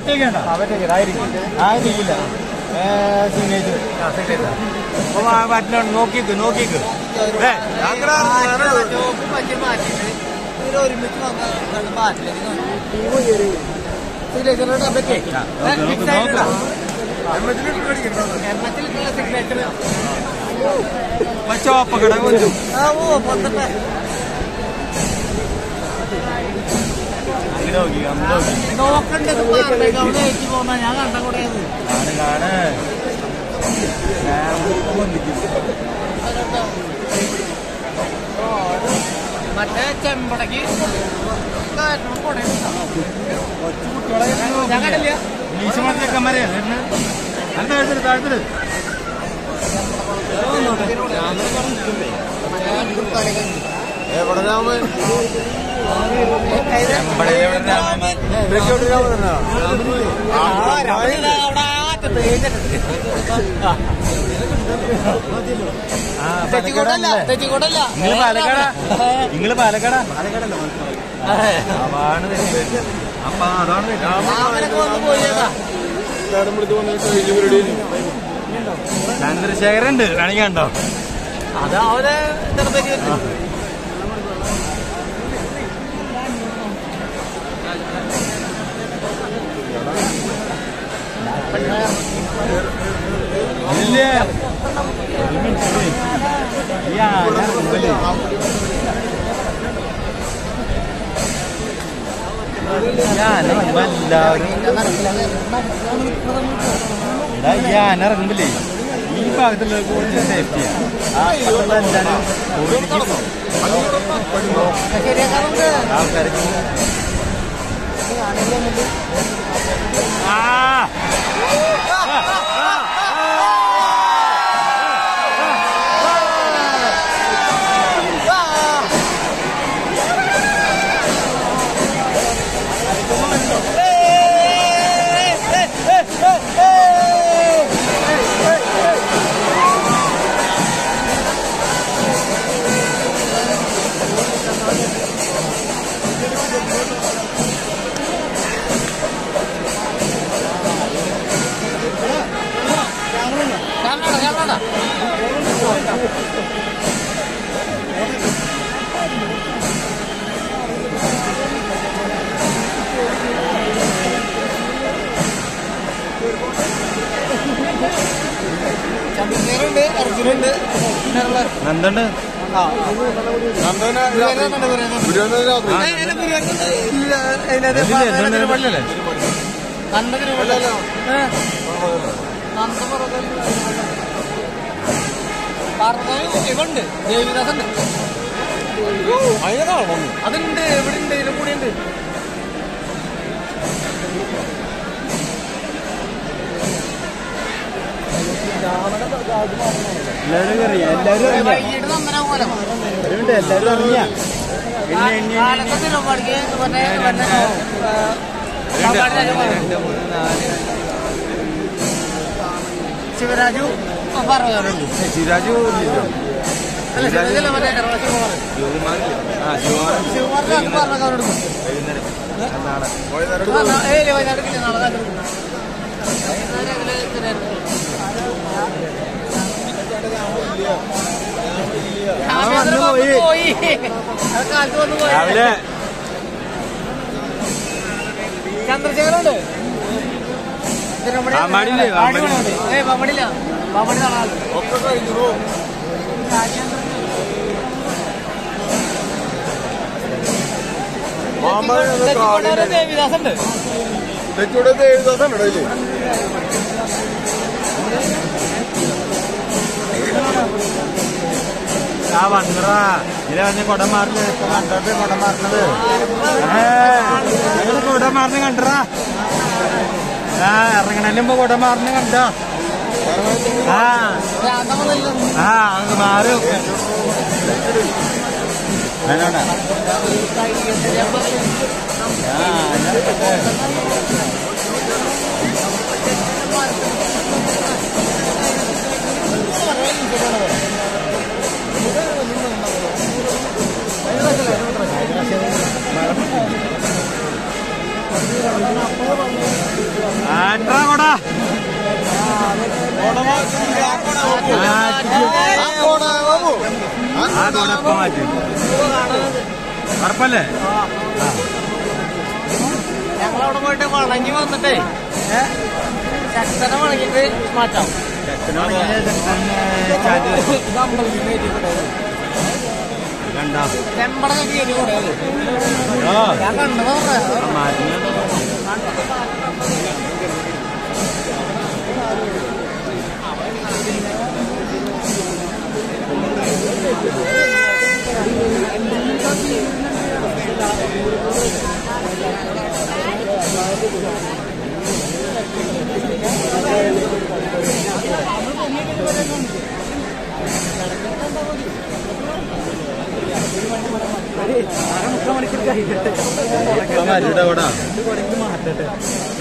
പറ്റിയൊക്കെയാണ് ആയിരിക്കില്ല സിഗ്നേച്ചർ അപ്പൊ പറ്റില്ല നോക്കിക്ക് നോക്കിക്ക് ഏ ചോപ്പക്കട കൊഞ്ചും അങ്ങനെ നോക്കി അങ്ങനെ നോക്കി ഞാൻ കണ്ട കൂടെ കാണ് കാണ് മറ്റേ ചെമ്പടക്ക് ഞാൻ കണ്ടില്ല മീശമാർ ചെക്കന്മാരെ എന്താ താഴ്ത്തില് താഴ്ത്തില് എവിടെ രാമൻ ചെമ്പടയിലെ ഇവിടെ രാമന്മാർ. തൃശ്ശൂർ രാമൻ എന്നാ ആ, തെറ്റിക്കോട്ടല്ല പാലക്കാടല്ലേ? തെറ്റിക്കോട്ടല്ല നിങ്ങള് പാലക്കാടാ നിങ്ങള് പാലക്കാടാ അതാണ് തെറ്റ്. അപ്പൊ അതാണ് തെറ്റ്. അവനൊക്കെ വന്ന് പോയേക്കാ കടമ്പെടുത്ത് വന്ന കഴിഞ്ഞ പരിപാടി ചന്ദ്രശേഖരൻ ഉണ്ട് വേണമെങ്കിൽ കണ്ടോ അത് അവരെ ചെറുപ്പേക്ക് ഇല്ല ഒരു മിനിറ്റ് പോയി. ഈ ആന മുമ്പില്. ഈ ആന ഇറങ്ങുമ്പോ എല്ലാവരും എടാ ഈ ആന ഇറങ്ങുമ്പില്ലേ ഈ ഭാഗത്തുള്ള കുറച്ച് സേഫ്റ്റിയാ ആ അപ്പുറത്തുള്ള എല്ലാവരും ഓടിക്കും. ശരിയാക്കാറുണ്ട് ആൾക്കാർക്ക് ആ കാണാടാ കാണാടാ ചന്ദ്രശേഖരുണ്ട് അർജുനുണ്ട് പിന്നെയുള്ള എന്തുണ്ട് നന്ദന ഗുരുവന രാത്രി ഇതില്ലേ? എന്തുണ്ട്? പള്ളിയല്ലേ? ഇവണ്ട് ദേവിദാസുണ്ട് അതുണ്ട് ഇവിടെ ഉണ്ട് ഇതിലും കൂടി ഉണ്ട് എല്ലാവരും അറിയാം എല്ലാവരും അറിയാം വൈകിട്ട് നന്ദന പോലെ അവരുണ്ട് എല്ലാവരും അറിയാം പിന്നെ ഇനി കാലത്തെ തിരുവമ്പാടിക്ക് മറ്റേ മറ്റേ ശിവരാജു പറഞ്ഞവരുണ്ട് ശിരാജു ഇല്ലല്ലോ അല്ല ശിവരാജല്ല മറ്റേ കേരള ശിവകുമാർ ശിവകുമാറില്ലേ? ആ ശിവകുമാർ ശിവകുമാറിന്റെ അത് പറഞ്ഞവരോട് വൈകുന്നേരം നാളെ ഏഴ് വൈകുന്നേരം നാളെ കാത്തിരിക്കും. വൈകുന്നേരം ഇതില് ഇതിനായിരുന്നു. വന്ന് പോയി. പോയി അത് കാലത്ത് വന്ന് പോയി രാവിലെ ചന്ദ്രശേഖരുണ്ട് ആ, മടിയില്ലേ? ആ, മടി. ഏ പമ്മടില്ല പമ്മടി നാളെ ഒക്കെ കഴിഞ്ഞു മാമ ദേവിദാസ് ഉണ്ട് തെറ്റൂടെ ദേവദാസാണ് ഇടയില് ആ വന്നടാ ഇതിലെ പറഞ്ഞ കുട മാറില്ല കണ്ടോട്ട് കുട മാറണത് ഞങ്ങള് കുട മാറിന് കണ്ടടാ ആ ഇറങ്ങണതിന് മുമ്പ് കുട മാറിന് കണ്ടോ ആ ആ അത് മാറും വേണോടാ ആ എത്ര കൊട ആ കൊട ഇപ്പൊ മാറ്റി ഉറപ്പല്ലേ ഞങ്ങളവിടെ പോയിട്ട് വളഞ്ഞി വന്നിട്ടേ ചക്കന വളഞ്ഞിട്ട് മാറ്റാം കണ്ടോ ചെമ്പടൊക്കെ കയറ്റി കൊണ്ടുപോയത് ആ ഞാൻ കണ്ടത് പറഞ്ഞത് മാറ്റി മാറ്റിട്ട കൊട